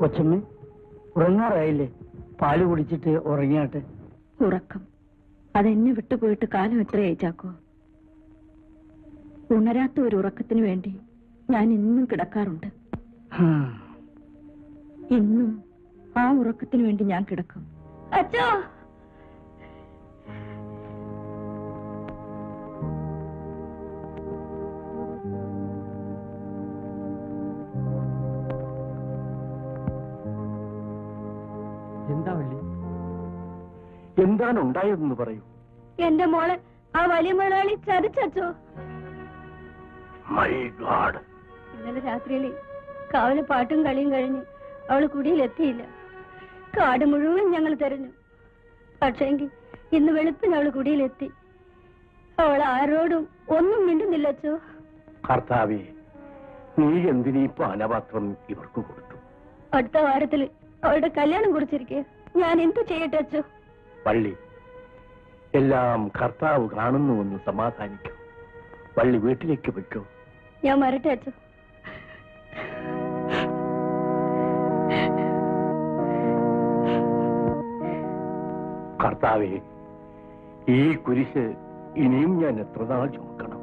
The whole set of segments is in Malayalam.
കൊച്ചമ്മ ഉറങ്ങാറായില്ലേ പാല് കുടിച്ചിട്ട് ഉറങ്ങിയാട്ടെ ഉറക്കം അതെന്നെ വിട്ടുപോയിട്ട് കാലം എത്രയായി ചാക്കോ ഉണരാത്ത ഒരു ഉറക്കത്തിന് വേണ്ടി ഞാൻ ഇന്നും കിടക്കാറുണ്ട് ഹാ. ഇന്നും ആ ഉറക്കത്തിന് വേണ്ടി ഞാൻ കിടക്കും അച്ഛോ എന്താ വള്ളി എന്താണ് ഉണ്ടായതെന്ന് പറയൂ എന്റെ മോളെ ആ വലിയ മുതലാളി ചതിച്ചോ മൈ ഗാഡ് ഇന്നലെ രാത്രിയിൽ കാവല് പാട്ടും കളിയും കഴിഞ്ഞ് അവള് കുടിയിലെത്തിയില്ല കാട് മുഴുവൻ ഞങ്ങൾ തെരഞ്ഞു പക്ഷേങ്കിൽ ഇന്ന് വെളുപ്പിന് അവള് കുടിയിലെത്തി അവൾ ആരോടും ഒന്നും മിണ്ടുന്നില്ല അച്ചോ കർത്താവേ നീ എന്തിനീ പാനപാത്രം ഇവർക്ക് കൊടുത്തു അടുത്ത വാരത്തിൽ അവളുടെ കല്യാണം കുറിച്ചിരിക്കെ ഞാൻ എന്തു ചെയ്യട്ടെ അച്ചോ വള്ളി എല്ലാം കർത്താവ് കാണുന്നുവെന്ന് സമാധാനിക്കൂ വള്ളി വീട്ടിലേക്ക് വയ്ക്കോ ഞാൻ വരട്ടെ അച്ചോ കർത്താവേ ഈ കുരിശ് ഇനിയും ഞാൻ എത്ര നാൾ ചുമക്കണം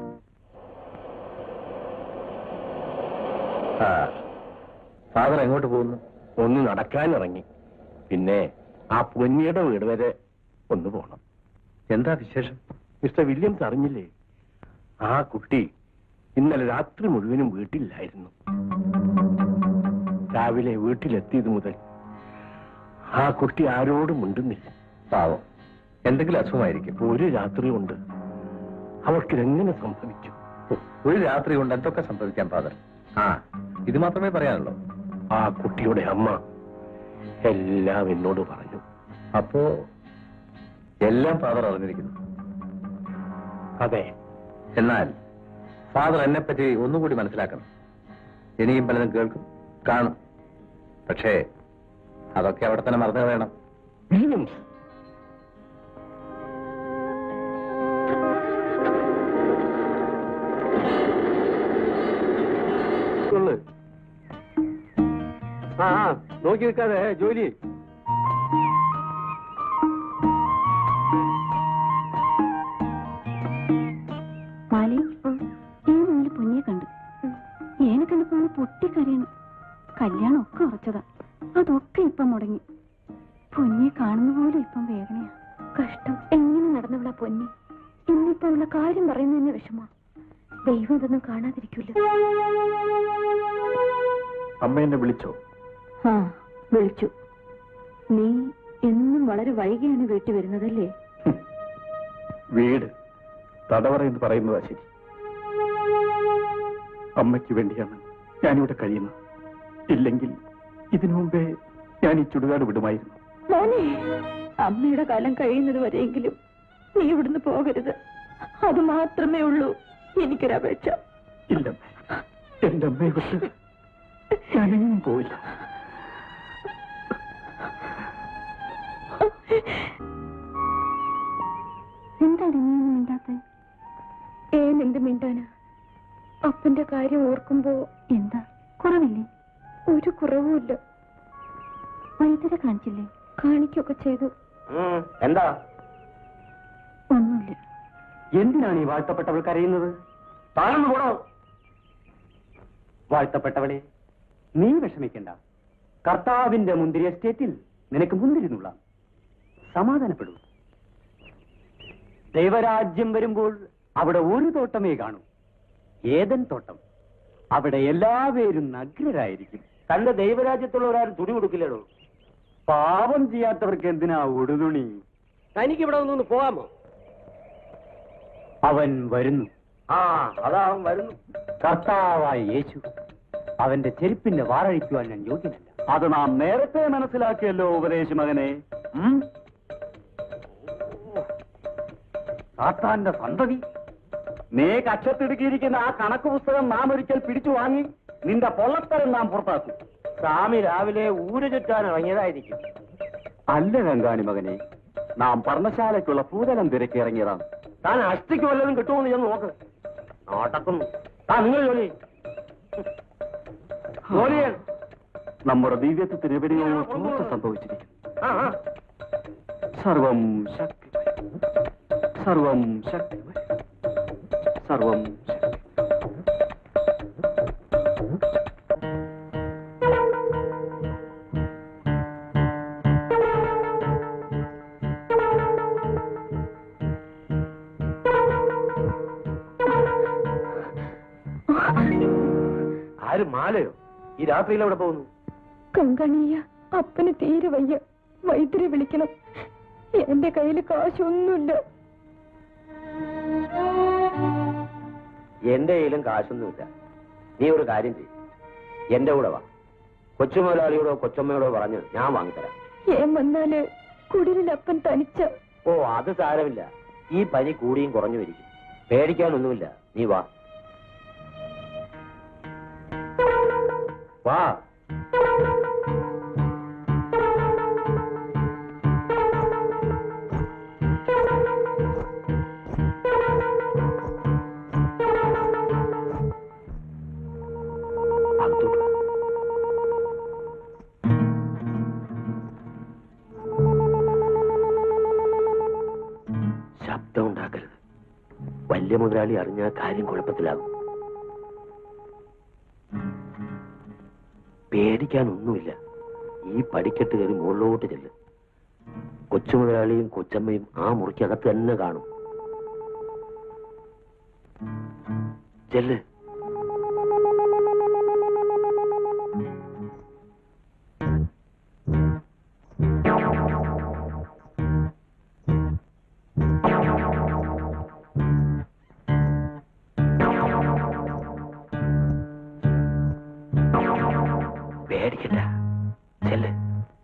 ഫാദർ എങ്ങോട്ട് പോകുന്നു ഒന്ന് നടക്കാനിറങ്ങി പിന്നെ ആ പൊന്നിയുടെ വീട് വരെ ഒന്ന് പോണം എന്താ വിശേഷം മിസ്റ്റർ വില്യംസ് അറിഞ്ഞില്ലേ ആ കുട്ടി ഇന്നലെ രാത്രി മുഴുവനും വീട്ടിലായിരുന്നു രാവിലെ വീട്ടിലെത്തിയത് മുതൽ ആ കുട്ടി ആരോടും മിണ്ടുന്നില്ല പാവം എന്തെങ്കിലും അസുഖമായിരിക്കും ഒരു രാത്രി കൊണ്ട് അവൾക്ക് ഇതെങ്ങനെ സംഭവിച്ചു ഒരു രാത്രി കൊണ്ട് എന്തൊക്കെ സംഭവിക്കാൻ ഫാദർ ആ ഇത് മാത്രമേ പറയാനുള്ളൂ ആ കുട്ടിയുടെ അമ്മ എല്ലാം എന്നോട് പറഞ്ഞു അപ്പോ എല്ലാം ഫാദർ അറിഞ്ഞിരിക്കുന്നു അതെ എന്നാൽ ഫാദർ എന്നെ പറ്റി ഒന്നുകൂടി മനസ്സിലാക്കണം ഇനിയും പലതും കേൾക്കും കാണും പക്ഷേ അതൊക്കെ അവിടെ തന്നെ മറന്നു വേണം വില്യംസ് ആ ആ നോക്കി നിൽക്കാതെ ജോലി മാലി ഈ മുന്നിൽ പൊന്നിയെ കണ്ടു ഏനെ കണ്ടപ്പോ അവള് പൊട്ടിക്കരയണം കല്യാണം ഒക്കെ ഉറച്ചതാ അതൊക്കെ ഇപ്പം മുടങ്ങി പൊന്നിയെ കാണുന്ന പോലെ ഇപ്പം വേദനയാ കഷ്ടം എങ്ങനെ നടന്നവളാ പൊന്നി ഇന്നിപ്പോ ഉള്ള കാര്യം പറയുന്നതന്നെ വിഷമാ ദൈവം ഇതൊന്നും കാണാതിരിക്കൂല അമ്മ എന്നെ വിളിച്ചോ ആ വിളിച്ചു നീ എന്നും വളരെ വൈകിയാണ് വീട്ടിൽ വരുന്നതല്ലേ ഹും. വീട് തടവറ എന്ന് പറയുന്നതാ ശരി അമ്മയ്ക്ക് വേണ്ടിയാണ് ഞാനിവിടെ കഴിയുന്നത് ഇല്ലെങ്കിൽ ഇതിനു മുമ്പേ ഞാൻ ഈ ചുടുകാട് വിടുമായിരുന്നു മോനെ അമ്മയുടെ കാലം കഴിയുന്നത് വരെയെങ്കിലും നീ ഇവിടുന്ന് പോകരുത് അത് മാത്രമേ ഉള്ളൂ എനിക്കൊരപേക്ഷ ഇല്ല എന്റെ അമ്മയെ വിട്ട് ഞാനെങ്ങും പോയില്ല എന്താണ് നീ ഒന്നും മിണ്ടാത്തെ ഏനെന്ത് മിണ്ടാനാ അപ്പന്റെ കാര്യം ഓർക്കുമ്പോ എന്താ കുറവില്ലേ ഒരു കുറവുമില്ല വൈദ്യുതി കാണിച്ചില്ലേ കാണിക്കൊക്കെ ചെയ്തു എന്താ ഒന്നുമില്ല എന്തിനാണ് ഈ വാഴ്ത്തപ്പെട്ടവൾ കരയുന്നത് താഴ്ന്നു പോടോ വാഴ്ത്തപ്പെട്ടവളെ നീ വിഷമിക്കണ്ട കർത്താവിന്റെ മുന്തിരി എസ്റ്റേറ്റിൽ നിനക്ക് മുന്തിരിന്നുള്ള സമാധാനപ്പെടൂ ദൈവരാജ്യം വരുമ്പോൾ അവിടെ ഒരു തോട്ടമേ കാണൂ ഏതൻ തോട്ടം അവിടെ എല്ലാവരും നഗ്നരായിരിക്കും തന്റെ ദൈവരാജ്യത്തുള്ളവരാരും തുണി കൊടുക്കില്ലടോ പാപം ചെയ്യാത്തവർക്ക് എന്തിനാ ഉടുതുണി തനിക്ക് ഇവിടെ ഒന്ന് പോകാമോ അവൻ വരുന്നു ആ അതാ അവൻ വരുന്നു കർത്താവായ യേശു അവന്റെ ചെരുപ്പിന്റെ വാറഴിക്കുവാൻ ഞാൻ യോഗ്യനല്ല അത് നാം നേരത്തെ മനസ്സിലാക്കിയല്ലോ ഉപദേശ മകനെ ഉം? സാത്താന്റെ സന്തതി നീ കക്ഷത്തിടുക്കിയിരിക്കുന്ന ആ കണക്ക് പുസ്തകം നാം ഒരിക്കൽ പിടിച്ചു വാങ്ങി നിന്റെ പൊള്ളത്തരം നാം പുറത്താക്കും സ്വാമി രാവിലെ ഊര് ചുറ്റാൻ ഇറങ്ങിയതായിരിക്കും അല്ല രംഗാണി മകനെ നാം പർണശാലയ്ക്കുള്ള പൂതലം തിരക്കി ഇറങ്ങിയതാണ് താൻ അസ്ഥിക്ക് വല്ലതും കിട്ടുമെന്ന് ഞാൻ നോക്ക് നോട്ടക്കുന്നു താ നിങ്ങൾ ജോലി ചെയ്യ്. ജോലി ചെയ്യാൻ നമ്മുടെ ദിവ്യത്വത്തിന് എവിടെയോ ചോർച്ച സംഭവിച്ചിരിക്കുന്നു സർവം ശക്തി സർവം ശക്തി സർവം ശക്തി ആര് മാലയോ ഈ രാത്രിയിൽ എവിടെ പോകുന്നു കങ്കണിയ അപ്പന് തീരെ വയ്യ വൈദ്യരെ വിളിക്കണം എന്റെ കയ്യിൽ കാശൊന്നുമില്ല എന്റെ കയ്യിലും കാശൊന്നുമില്ല നീ ഒരു കാര്യം ചെയ്യും എന്റെ കൂടെ വാ കൊച്ചുമുതലാളിയോടോ കൊച്ചമ്മയോടോ പറഞ്ഞ് ഞാൻ വാങ്ങിത്തരാം ഏൻ വന്നാല് കുടിലിൽ അപ്പൻ തനിച്ച ഓ അത് സാരമില്ല ഈ പനി കൂടിയും കുറഞ്ഞു വരിക്കും പേടിക്കാനൊന്നുമില്ല നീ വാ വാ അകത്തോട്ട് വാ. ശബ്ദം ഉണ്ടാക്കരുത് വലിയ മുതലാളി അറിഞ്ഞാൽ കാര്യം കുഴപ്പത്തിലാകും പേടിക്കാനൊന്നുമില്ല ഈ പടിക്കെട്ട് കയറി മുകളിലോട്ട് ചെല്ല് കൊച്ചു മുതലാളിയും കൊച്ചമ്മയും ആ മുറിക്കകത്ത് തന്നെ കാണും ചെല്ല് പേടിക്കണ്ട ചെല്ല്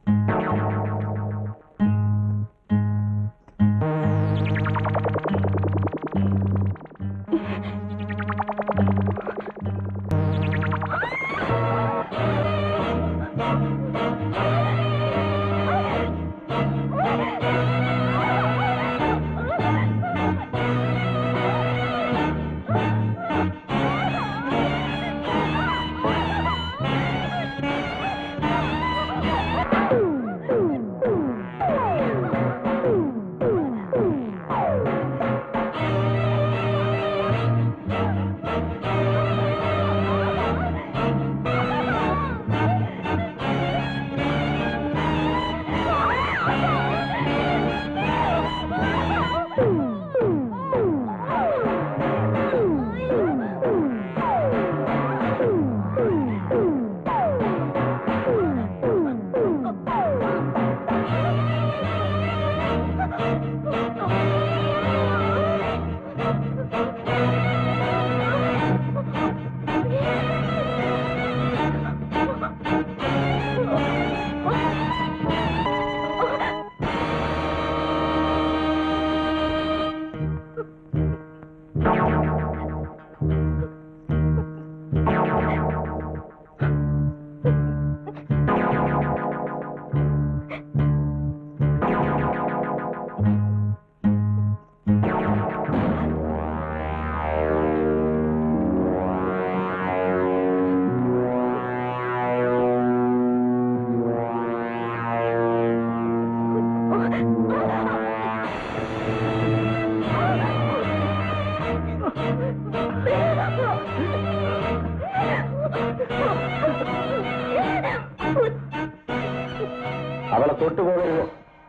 അവളെ തൊട്ടുപോകരുതോ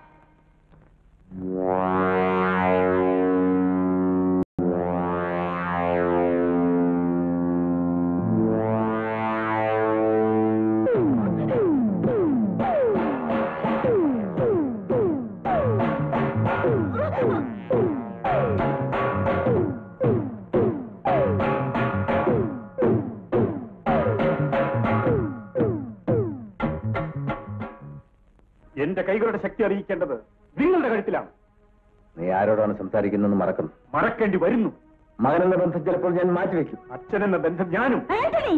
എന്റെ കൈകളുടെ ശക്തി അറിയിക്കേണ്ടത് നിങ്ങളുടെ കഴുത്തിലാണ് നീ ആരോടാണ് സംസാരിക്കുന്നതെന്ന് മറക്കുന്നു മറക്കേണ്ടി വരുന്നു മകനെന്ന ബന്ധം ചിലപ്പോൾ ഞാൻ മാറ്റിവെക്കും അച്ഛനെന്ന ബന്ധം ഞാനും ആന്റണി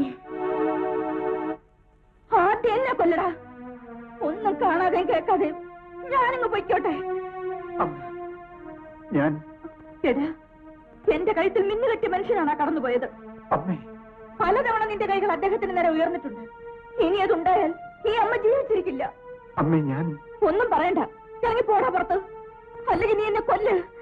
ആദ്യം എന്നെ കൊല്ലടാ ഒന്നും കാണാതെയും കേൾക്കാതെയും ഞാനിങ്ങ് പൊയ്ക്കോട്ടെ അമ്മ, ഞാൻ എടാ എന്റെ കഴുത്തിൽ മിന്നുകെട്ടിയ മനുഷ്യനാണ് ആ കടന്നുപോയത് അമ്മേ പലതവണ നിന്റെ കൈകൾ അദ്ദേഹത്തിന് നേരെ ഉയർന്നിട്ടുണ്ട് ഇനി അതുണ്ടായാൽ ഈ അമ്മ ജീവിച്ചിരിക്കില്ല അമ്മേ ഞാൻ ഒന്നും പറയണ്ട ഇറങ്ങി പോടാ പുറത്ത് അല്ലെങ്കിൽ നീ എന്നെ കൊല്ല്